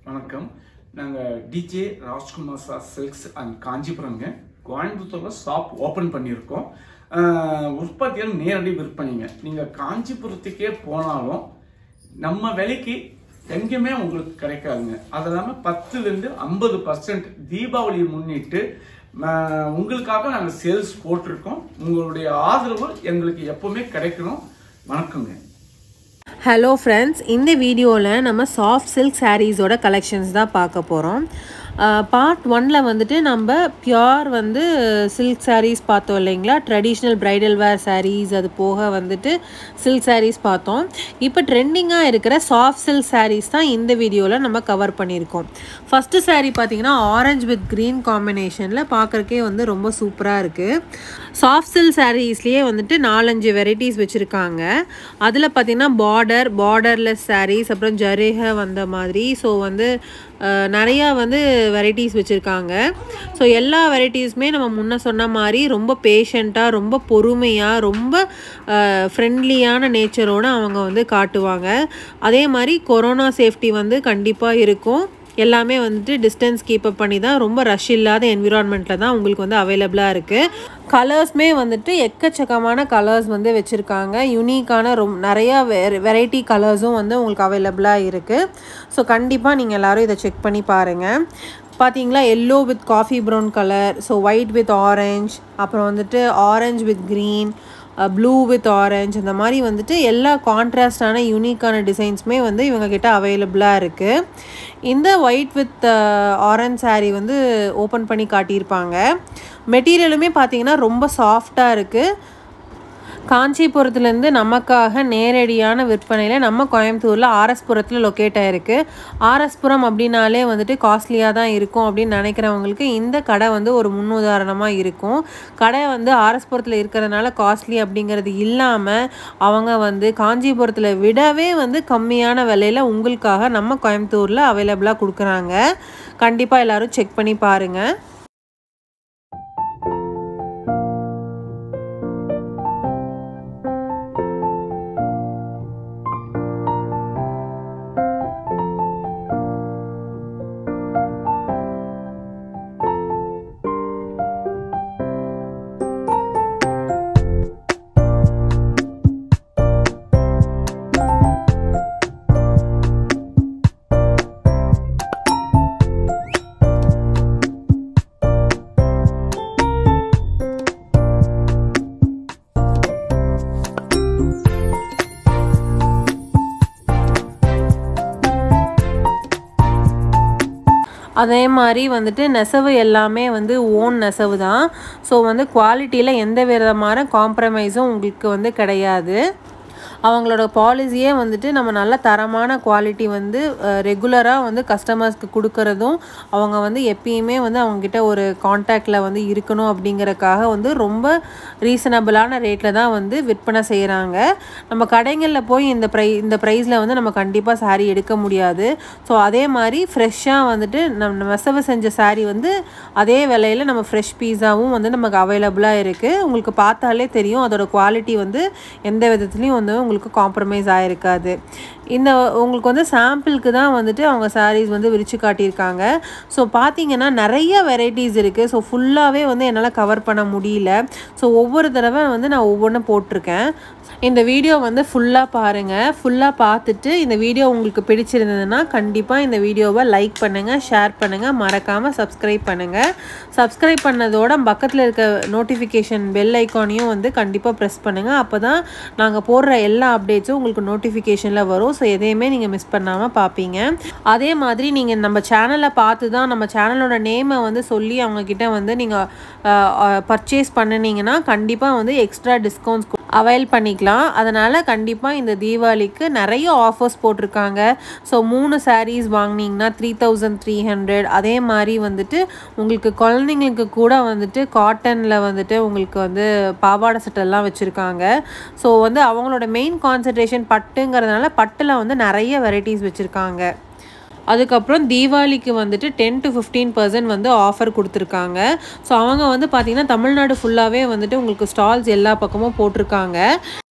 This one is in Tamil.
வணக்கம் நாங்கள் DJ Rajkumar sir silks and காஞ்சிபுரங்க கோயம்புத்தூரில் ஷாப் ஓப்பன் பண்ணியிருக்கோம் ஆஹ் உற்பத்திகள் நேரடி விற்பனைங்க நீங்கள் காஞ்சிபுரத்துக்கே போனாலும் நம்ம விலைக்கு எங்கேயுமே உங்களுக்கு கிடைக்காதுங்க அது இல்லாமல் பத்துலேருந்து ஐம்பது பர்சன்ட் தீபாவளியை முன்னிட்டு ஆஹ் உங்களுக்காக நாங்கள் சேல்ஸ் போட்டிருக்கோம் உங்களுடைய ஆதரவு எங்களுக்கு எப்பவுமே கிடைக்கணும் வணக்கங்க ஹலோ ஃப்ரெண்ட்ஸ் இந்த வீடியோவில் நம்ம சாஃப்ட் சில்க் சாரீஸோட கலெக்ஷன்ஸ் தான் பார்க்க போகிறோம் பார்ட் ஒனில் வந்துட்டு நம்ம பியோர் வந்து சில்க் சாரீஸ் பார்த்தோம் இல்லைங்களா ட்ரெடிஷ்னல் பிரைடல் வேர் சாரீஸ் அது போக வந்துட்டு சில்க் சாரீஸ் பார்த்தோம் இப்போ ட்ரெண்டிங்காக இருக்கிற சாஃப்ட் சில்க் சாரீஸ் தான் இந்த வீடியோவில் நம்ம கவர் பண்ணியிருக்கோம் ஃபஸ்ட்டு saree பார்த்தீங்கன்னா ஆரஞ்சு வித் க்ரீன் காம்பினேஷனில் பார்க்குறக்கே வந்து ரொம்ப சூப்பராக இருக்குது சாஃப்ட் சில்க் சாரீஸ்லேயே வந்துட்டு நாலஞ்சு வெரைட்டிஸ் வச்சுருக்காங்க அதில் பார்த்தீங்கன்னா பார்டர் பார்டர்லெஸ் சாரீஸ் அப்புறம் ஜரேக வந்த மாதிரி ஸோ வந்து அஹ், நிறையா வந்து வெரைட்டிஸ் வச்சுருக்காங்க ஸோ எல்லா வெரைட்டிஸுமே நம்ம முன்ன சொன்ன மாதிரி ரொம்ப பேஷண்ட்டாக ரொம்ப பொறுமையாக ரொம்ப ஃப்ரெண்ட்லியான நேச்சரோடு அவங்க வந்து காட்டுவாங்க அதே மாதிரி கொரோனா சேஃப்டி வந்து கண்டிப்பாக இருக்கும் எல்லாமே வந்துட்டு டிஸ்டன்ஸ் கீப் அப் பண்ணி தான் ரொம்ப ரஷ் இல்லாத என்விரான்மெண்ட்டில் தான் உங்களுக்கு வந்து அவைலபிளாக இருக்குது கலர்ஸ்மே வந்துட்டு எக்கச்சக்கமான கலர்ஸ் வந்து வச்சுருக்காங்க யூனிக்கான ரொம் நிறையா வெ வெரைட்டி கலர்ஸும் வந்து உங்களுக்கு அவைலபிளாக இருக்குது ஸோ கண்டிப்பாக நீங்கள் எல்லோரும் இதை செக் பண்ணி பாருங்கள் பார்த்தீங்களா yellow with coffee brown colour so white with orange அப்புறம் வந்துட்டு orange with green blue with orange இந்த மாதிரி வந்துட்டு எல்லா கான்ட்ராஸ்டான யூனிக்கான டிசைன்ஸுமே வந்து இவங்க கிட்ட அவைலபிளாக இருக்குது இந்த ஒயிட் வித் ஆரஞ்ச் saree வந்து ஓப்பன் பண்ணி காட்டியிருப்பாங்க மெட்டீரியலுமே பார்த்தீங்கன்னா ரொம்ப சாஃப்டாக இருக்குது காஞ்சிபுரத்துலேருந்து நமக்காக நேரடியான விற்பனையில் நம்ம கோயம்புத்தூரில் ஆர்எஸ்புரத்தில் லொக்கேட் ஆகிருக்கு ஆர்எஸ்புரம் அப்படின்னாலே வந்துட்டு காஸ்ட்லியாக தான் இருக்கும் அப்படின்னு நினைக்கிறவங்களுக்கு இந்த கடை வந்து ஒரு முன்னுதாரணமாக இருக்கும் கடை வந்து ஆர்எஸ்புரத்தில் இருக்கிறதுனால காஸ்ட்லி அப்படிங்கிறது இல்லாமல் அவங்க வந்து காஞ்சிபுரத்தில் விடவே வந்து கம்மியான விலையில் உங்களுக்காக நம்ம கோயம்புத்தூரில் அவைலபிளாக கொடுக்குறாங்க கண்டிப்பாக எல்லோரும் செக் பண்ணி பாருங்கள் அதே மாதிரி வந்துட்டு நெசவு எல்லாமே வந்து ஓன் நெசவு தான் ஸோ வந்து குவாலிட்டியில் எந்த விதமான காம்ப்ரமைஸும் உங்களுக்கு வந்து கிடையாது அவங்களோட பாலிசியே வந்துட்டு நம்ம நல்ல தரமான குவாலிட்டி வந்து ரெகுலராக வந்து கஸ்டமர்ஸ்க்கு கொடுக்கறதும் அவங்க வந்து எப்பயுமே வந்து அவங்கக்கிட்ட ஒரு காண்டாக்டில் வந்து இருக்கணும் அப்படிங்கறக்காக வந்து ரொம்ப ரீசனபிளான ரேட்டில் தான் வந்து விற்பனை செய்கிறாங்க நம்ம கடைகளில் போய் இந்த ப்ரை இந்த ப்ரைஸில் வந்து நம்ம கண்டிப்பாக saree எடுக்க முடியாது ஸோ அதே மாதிரி ஃப்ரெஷ்ஷாக வந்துட்டு நம்ம நெசவு செஞ்ச saree வந்து அதே விலையில் நம்ம ஃப்ரெஷ் பீஸாவும் வந்து நமக்கு அவைலபிளாக இருக்குது உங்களுக்கு பார்த்தாலே தெரியும் அதோட குவாலிட்டி வந்து எந்த விதத்துலேயும் வந்து உங்களுக்கு காம்ப்ரமைஸ் ஆகிருக்காது இந்த உங்களுக்கு வந்து சாம்பிளுக்கு தான் வந்துட்டு அவங்க sarees வந்து விரித்து காட்டியிருக்காங்க ஸோ பார்த்தீங்கன்னா நிறைய வெரைட்டிஸ் இருக்குது ஸோ ஃபுல்லாகவே வந்து என்னால் கவர் பண்ண முடியல ஸோ ஒவ்வொரு தடவை வந்து நான் ஒவ்வொன்றும் போட்டிருக்கேன் இந்த வீடியோ வந்து ஃபுல்லாக பாருங்கள் ஃபுல்லாக பார்த்துட்டு இந்த வீடியோ உங்களுக்கு பிடிச்சிருந்ததுன்னா கண்டிப்பாக இந்த வீடியோவை லைக் பண்ணுங்கள் ஷேர் பண்ணுங்கள் மறக்காமல் சப்ஸ்கிரைப் பண்ணுங்கள் சப்ஸ்கிரைப் பண்ணதோட பக்கத்தில் இருக்க நோட்டிஃபிகேஷன் பெல் ஐக்கானையும் வந்து கண்டிப்பாக ப்ரெஸ் பண்ணுங்கள் அப்போ தான் நாங்கள் போடுற எல்லா அப்டேட்ஸும் உங்களுக்கு நோட்டிஃபிகேஷனில் வரும் ஸோ எதையுமே நீங்கள் மிஸ் பண்ணாமல் பார்ப்பீங்க அதே மாதிரி நீங்கள் நம்ம சேனலை பார்த்து தான் நம்ம சேனலோட நேமை வந்து சொல்லி அவங்கக்கிட்ட வந்து நீங்கள் பர்ச்சேஸ் பண்ணினீங்கன்னா கண்டிப்பாக வந்து எக்ஸ்ட்ரா டிஸ்கவுண்ட்ஸ் அவைல் பண்ணிக்கலாம் அதனால் கண்டிப்பாக இந்த தீபாவளிக்கு நிறைய ஆஃபர்ஸ் போட்டிருக்காங்க ஸோ மூணு sarees வாங்கினீங்கன்னா த்ரீ தௌசண்ட் த்ரீ ஹண்ட்ரட் அதே மாதிரி வந்துட்டு உங்களுக்கு குழந்தைங்களுக்கு கூட வந்துட்டு காட்டனில் வந்துட்டு உங்களுக்கு வந்து பாவாடை சட்டெல்லாம் வச்சுருக்காங்க ஸோ வந்து அவங்களோட மெயின் கான்சன்ட்ரேஷன் பட்டுங்கிறதுனால பட்டில் வந்து நிறைய வெரைட்டிஸ் வச்சுருக்காங்க அதுக்கப்புறம் தீபாவளிக்கு வந்துட்டு டென் டு ஃபிஃப்டீன் பர்சன்ட் வந்து ஆஃபர் கொடுத்துருக்காங்க ஸோ அவங்க வந்து பார்த்திங்கன்னா தமிழ்நாடு ஃபுல்லாகவே வந்துட்டு உங்களுக்கு ஸ்டால்ஸ் எல்லா பக்கமும் போட்டிருக்காங்க